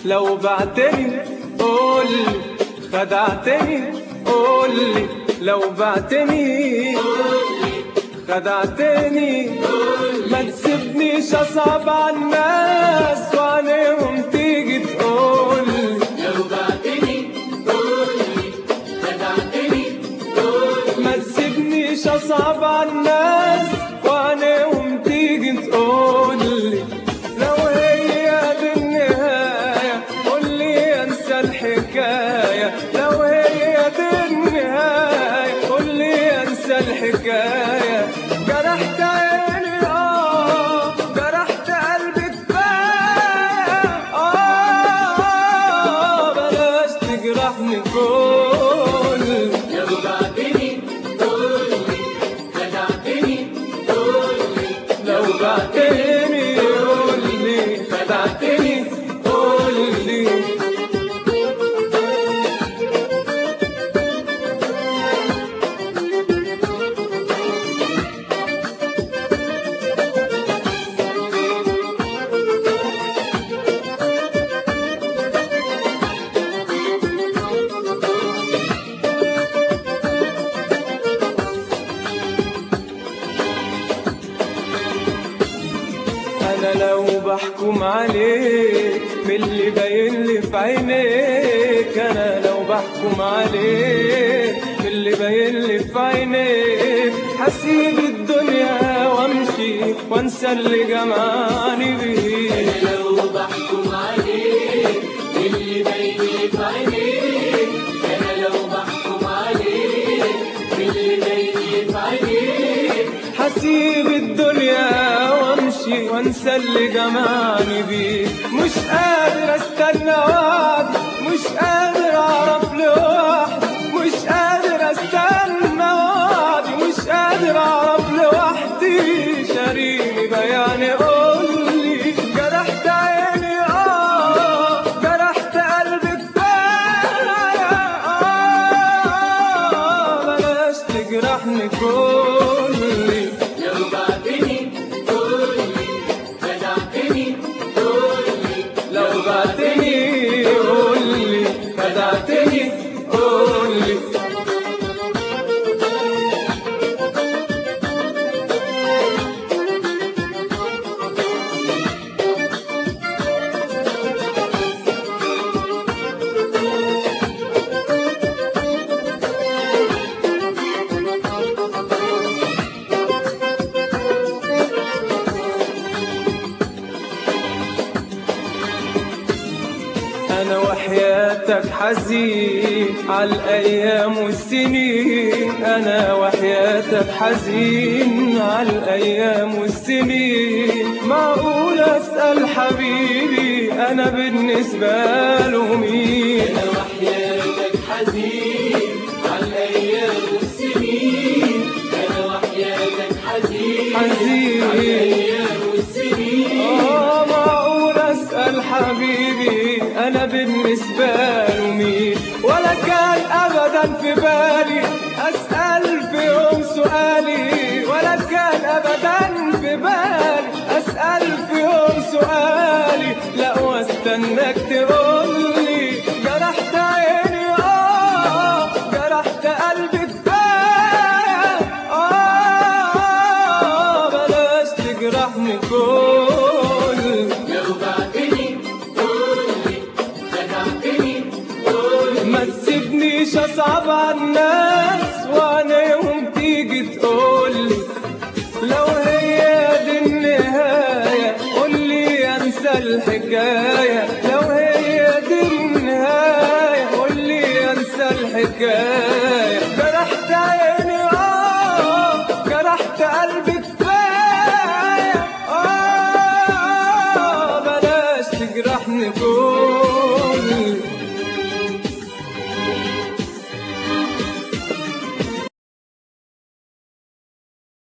لو بعتني قولي خدعتني قولي لو بعتني خدعتني ما تسيبنيش اصعب على الناس وعليهم تيجي تقولي لو بعتني قولي خدعتني قولي ما تسيبنيش اصعب على الناس وعليهم تيجي تقولي لو هي دي النهاية قولي انسى الحكاية لو هي دي النهاية قولي انسى الحكاية جرحت عيني اه جرحت قلبي كفاية اه بلاش تجرحني كل لو بعتني قولي خدعتني قولي لو بعتني قولي خدعتني قولي انا لو بحكم عليك من اللي باين لي في عينيك انا لو بحكم عليك من اللي باين لي في عينيك هسيب الدنيا وامشي وانسى اللي جمعني بيك لو بحكم عليك اللي باين في عينيك انا لو بحكم عليك اللي باين في عينيك هسيب الدنيا وامشي وانسى اللي جمعني بيك مش قادر استنى وعد مش قادر اعرف لوحدي مش قادر استنى وعدي مش قادر اعرف لوحدي شاريني بياني قولي جرحت عيني اه جرحت قلبي كفايه اه بلاش تجرحني كلي لو بعتني قولي خدعتني قولي لو بعتني قولي خدعتني قولي انا وحياتك حزين على الايام والسنين انا وحياتك حزين على الايام والسنين معقول اسال حبيبي انا بالنسبه له مين انا وحياتك حزين على الايام والسنين انا وحياتك حزين حزين. على الايام والسنين آه معقول أسأل حبيبي أنا بالنسبة له مين ولا كان أبدا في بالي أسأل في يوم سؤالي ولا كان أبدا في بالي أسأل في يوم سؤالي لا واستناك تقولي جرحت عيني آه جرحت قلبي كفاية آه بلاش تجرحني كل لو بعتني قولي خدعتني قولي ما تسيبنيش اصعب على الناس وعليهم تيجي تقولي لو هي دي النهاية قولي انسى الحكاية لو هي دي النهاية قولي انسى الحكاية